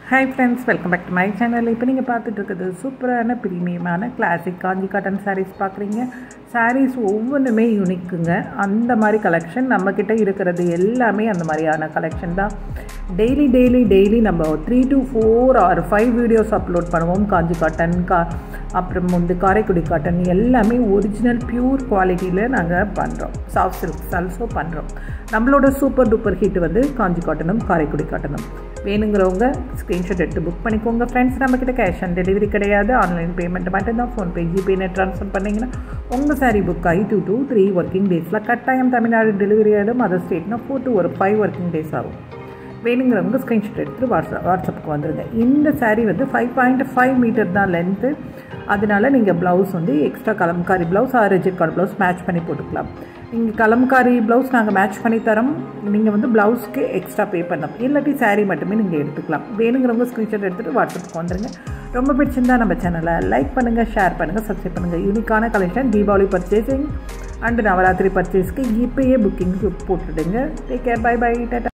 hi friends welcome back to my channel இப்போ நீங்கள் பார்த்துட்டு இருக்கிறது சூப்பரான ப்ரீமியமான கிளாசிக் காஞ்சி காட்டன் சாரீஸ் பார்க்குறீங்க சாரீஸ் ஒவ்வொன்றுமே யூனிக்குங்க அந்த மாதிரி கலெக்ஷன் நம்மக்கிட்ட இருக்கிறது எல்லாமே அந்த மாதிரியான கலெக்ஷன் தான் டெய்லி டெய்லி டெய்லி நம்ம three to four or five videos upload பண்ணுவோம் காஞ்சி காட்டன் கா அப்புறம் வந்து காரைக்குடி காட்டன் எல்லாமே ஒரிஜினல் பியூர் குவாலிட்டியில் நாங்கள் பண்ணுறோம் சாஃப்ட் சில்க்ஸ் ஆல்சோ பண்ணுறோம் நம்மளோட சூப்பர் டூப்பர் ஹிட் வந்து காஞ்சி காட்டனும் காரைக்குடி காட்டனும் வேணுங்கிறவங்க ஸ்க்ரீன்ஷாட் எடுத்து புக் பண்ணிக்கோங்க ஃப்ரெண்ட்ஸ் நம்மக்கிட்ட கேஷ் ஆன் டெலிவரி கிடையாது ஆன்லைன் பேமெண்ட் மட்டும்தான் ஃபோன்பே ஜிபேன்னு ட்ரான்ஸ்ஃபர் பண்ணிங்கன்னா உங்கள் சாரீ புக் ஆகி டூ டூ த்ரீ ஒர்க்கிங் டேஸில் கட்டாயம் தமிழ்நாடு டெலிவரி ஆகிடும் அதர் ஸ்டேட்னா ஃபோர் டு ஒரு ஃபைவ் ஒர்க்கிங் டேஸ் ஆகும் வேணுங்கிறவங்க ஸ்க்ரீன்ஷாட் எடுத்து வாட்ஸ்அப் வாட்ஸ்அப்புக்கு வந்துடுங்க இந்த சாரீ வந்து ஃபைவ் பாயிண்ட் ஃபைவ் மீட்டர் தான் லென்த்து அதனால நீங்கள் ப்ளவுஸ் வந்து extra Kalamkari blouse or rigid card blouse match பண்ணி போட்டுக்கலாம் நீங்கள் கலம்காரி ப்ளவுஸ் நாங்கள் மேட்ச் பண்ணி தரோம் நீங்கள் வந்து ப்ளவுஸ்க்கு எக்ஸ்ட்ரா பே பண்ணலாம் இல்லாட்டி சாரீ மட்டுமே நீங்கள் எடுத்துக்கலாம் வேணுங்கிறவங்க ஸ்க்ரீன்ஷாட் எடுத்துகிட்டு வாட்ஸ்அப்புக்கு வந்துடுங்க ரொம்ப பிடிச்சிருந்தா நம்ம சேனலை லைக் பண்ணுங்கள் ஷேர் பண்ணுங்கள் சப்ஸ்கிரைப் பண்ணுங்கள் யூனிக்கான collection Deepavali purchasing and Navratri பர்ச்சேஸ்க்கு இப்போயே புக்கிங் போட்டுடுங்க take care bye bye tata